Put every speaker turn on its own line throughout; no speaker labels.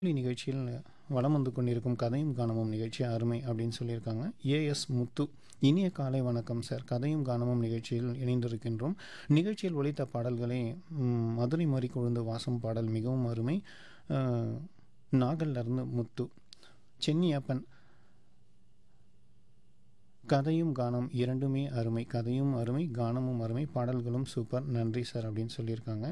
கேள்வி நிகழ்ச்சியில் வலம் வந்து கொண்டிருக்கும் கதையும் காணமும் நிகழ்ச்சி அருமை அப்படின்னு சொல்லியிருக்காங்க ஏஎஸ் முத்து இனிய காலை வணக்கம் சார் கதையும் காணமும் நிகழ்ச்சியில் இணைந்திருக்கின்றோம் நிகழ்ச்சியில் ஒலித்த பாடல்களே ம், மதுரை மறி கொழுந்து வாசம் பாடல் மிகவும் அருமை அஹ், நாகல்ல இருந்து முத்து சென்னியப்பன் கதையும் கானம் இரண்டுமே அருமை கதையும் அருமை கானமும் அருமை பாடல்களும் சூப்பர் நன்றி சார் அப்படின்னு சொல்லியிருக்காங்க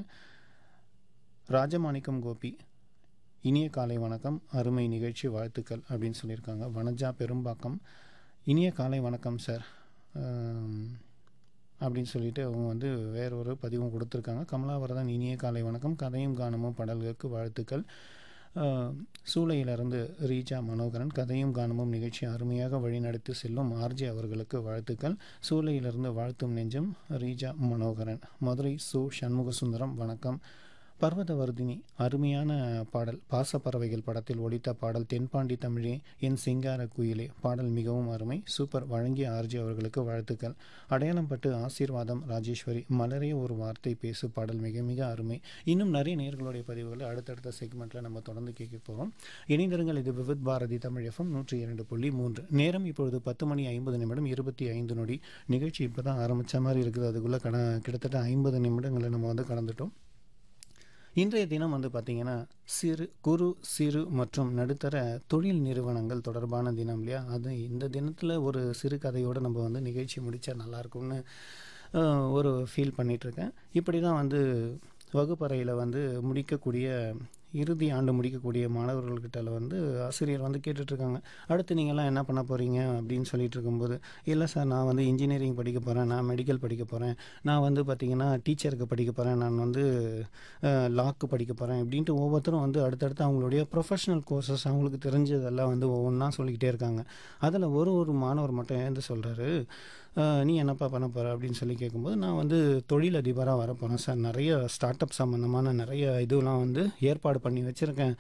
ராஜமாணிக்கம் கோபி இனிய காலை வணக்கம் அருமை நிகழ்ச்சி வாழ்த்துக்கள் அப்படின்னு சொல்லியிருக்காங்க வனஜா பெரும்பாக்கம் இனிய காலை வணக்கம் சார் ஆம், அப்படின்னு சொல்லிட்டு அவங்க வந்து வேற ஒரு பதிவும் கொடுத்துருக்காங்க கமலாவரதன் இனிய காலை வணக்கம் கதையும் கானமும் பாடல்களுக்கு வாழ்த்துக்கள் ஆஹ், சூளையிலிருந்து ரீஜா மனோகரன் கதையும் கானமும் நிகழ்ச்சி அருமையாக வழிநடத்தி செல்லும் ஆர்ஜே அவர்களுக்கு வாழ்த்துக்கள் சூளையிலிருந்து வாழ்த்தும் நெஞ்சம் ரீஜா மனோகரன் மதுரை சு சண்முகசுந்தரம் வணக்கம் பர்வதவர்தினி அருமையான பாடல் பாசப்பறவைகள் படத்தில் ஒலித்த பாடல் தென்பாண்டி தமிழே என் சிங்கார குயிலே பாடல் மிகவும் அருமை சூப்பர் வழங்கிய ஆர்ஜி அவர்களுக்கு வாழ்த்துக்கள் அடையாளம் பட்டு ஆசீர்வாதம் ராஜேஸ்வரி மலரே ஒரு வார்த்தை பேசு பாடல் மிக மிக அருமை இன்னும் நிறைய நேர்களுடைய பதிவுகளை அடுத்தடுத்த செக்மெண்ட்டில் நம்ம தொடர்ந்து கேட்க போகிறோம் இணைந்திருங்கள் இது விவித் பாரதி தமிழ் எஃப்எம் நூற்றி இரண்டு புள்ளி மூன்று நேரம் இப்பொழுது பத்து மணி ஐம்பது நிமிடம் இருபத்தி ஐந்து நொடி நிகழ்ச்சி இப்போ தான் ஆரம்பித்த மாதிரி இருக்குது அதுக்குள்ளே கட கிட்டத்தட்ட ஐம்பது நிமிடங்களை நம்ம வந்து கடந்துட்டோம் இன்றைய தினம் வந்து பார்த்திங்கன்னா சிறு குறு சிறு மற்றும் நடுத்தர தொழில் நிறுவனங்கள் தொடர்பான தினம் இல்லையா அது இந்த தினத்தில் ஒரு சிறு கதையோடு நம்ம வந்து நிகழ்ச்சி முடித்தா நல்லாயிருக்கும்னு அஹ், ஒரு ஃபீல் பண்ணிகிட்ருக்கேன் இப்படி தான் வந்து வகுப்பறையில் வந்து முடிக்கக்கூடிய இறுதி ஆண்டு முடிக்கக்கூடிய மாணவர்கள்கிட்ட வந்து ஆசிரியர் வந்து கேட்டுட்ருக்காங்க அடுத்து நீங்கள்லாம் என்ன பண்ண போகிறீங்க அப்படின்னு சொல்லிட்டு இருக்கும்போது இல்லை சார் நான் வந்து இன்ஜினியரிங் படிக்க போகிறேன் நான் மெடிக்கல் படிக்க போகிறேன் நான் வந்து பார்த்திங்கன்னா டீச்சருக்கு படிக்க போகிறேன் நான் வந்து லாக்கு படிக்க போகிறேன் இப்படின்ட்டு ஒவ்வொருத்தரும் வந்து அடுத்தடுத்து அவங்களுடைய ப்ரொஃபஷனல் கோர்சஸ் அவங்களுக்கு தெரிஞ்சதெல்லாம் வந்து ஒவ்வொன்றா சொல்லிக்கிட்டே இருக்காங்க அதில் ஒரு ஒரு மாணவர் மட்டும் ஏந்து சொல்கிறாரு நீ என்னப்பா பண்ண போகிற அப்படின்னு சொல்லி கேட்கும்போது நான் வந்து தொழிலதிபராக வர போகிறேன் சார் நிறைய ஸ்டார்ட் அப் சம்மந்தமான நிறைய இதுலாம் வந்து ஏற்பாடு பண்ணி வச்சுருக்கேன்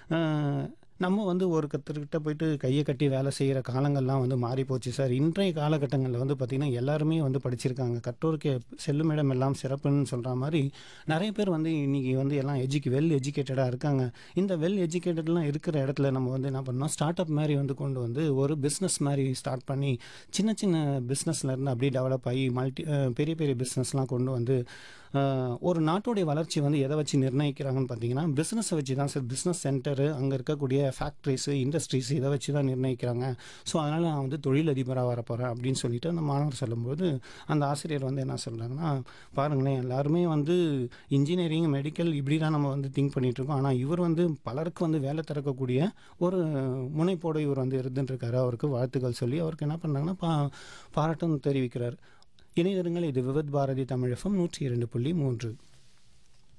நம்ம வந்து ஒரு கத்தர்கிட்ட போயிட்டு கையை கட்டி வேலை செய்கிற காலங்கள்லாம் வந்து மாறி போச்சு சார் இன்றைய காலகட்டங்களில் வந்து பார்த்திங்கன்னா எல்லாருமே வந்து படிச்சிருக்காங்க கற்றோருக்கு செல்லும் இடம் எல்லாம் சிறப்புன்னு சொல்கிற மாதிரி நிறைய பேர் வந்து இன்றைக்கி வந்து எல்லாம் எஜுகே வெல் எஜுகேட்டடாக இருக்காங்க இந்த வெல் எஜுகேட்டட்லாம் இருக்கிற இடத்துல நம்ம வந்து என்ன பண்ணோம் ஸ்டார்ட் அப் மாதிரி வந்து கொண்டு வந்து ஒரு பிஸ்னஸ் மாதிரி ஸ்டார்ட் பண்ணி சின்ன சின்ன பிஸ்னஸ்லேருந்து அப்படியே டெவலப் ஆகி மல்டி பெரிய பெரிய பிஸ்னஸ்லாம் கொண்டு வந்து அஹ், ஒரு நாட்டுடைய வளர்ச்சி வந்து எதை வச்சு நிர்ணயிக்கிறாங்கன்னு பார்த்தீங்கன்னா பிஸ்னஸை வச்சு தான் சார் பிஸ்னஸ் சென்டரு அங்கே இருக்கக்கூடிய ஃபேக்ட்ரிஸு இண்டஸ்ட்ரீஸ் இதை வச்சு தான் நிர்ணயிக்கிறாங்க ஸோ அதனால் நான் வந்து தொழிலதிபராக வர போகிறேன் அப்படின்னு சொல்லிட்டு அந்த மாணவர் சொல்லும்போது அந்த ஆசிரியர் வந்து என்ன சொல்கிறாங்கன்னா பாருங்களேன் எல்லாருமே வந்து இன்ஜினியரிங் மெடிக்கல் இப்படி தான் நம்ம வந்து திங்க் பண்ணிட்டு இருக்கோம் ஆனால் இவர் வந்து பலருக்கு வந்து வேலை திறக்கக்கூடிய ஒரு முனைப்போடு இவர் வந்து இருந்துட்டுருக்காரு அவருக்கு வாழ்த்துக்கள் சொல்லி அவருக்கு என்ன பண்ணுறாங்கன்னா பா பாராட்டும் தெரிவிக்கிறார் இணையதளங்கள் இது விவத் பாரதி தமிழ் எஃப்எம் நூற்றி இரண்டு புள்ளி மூன்று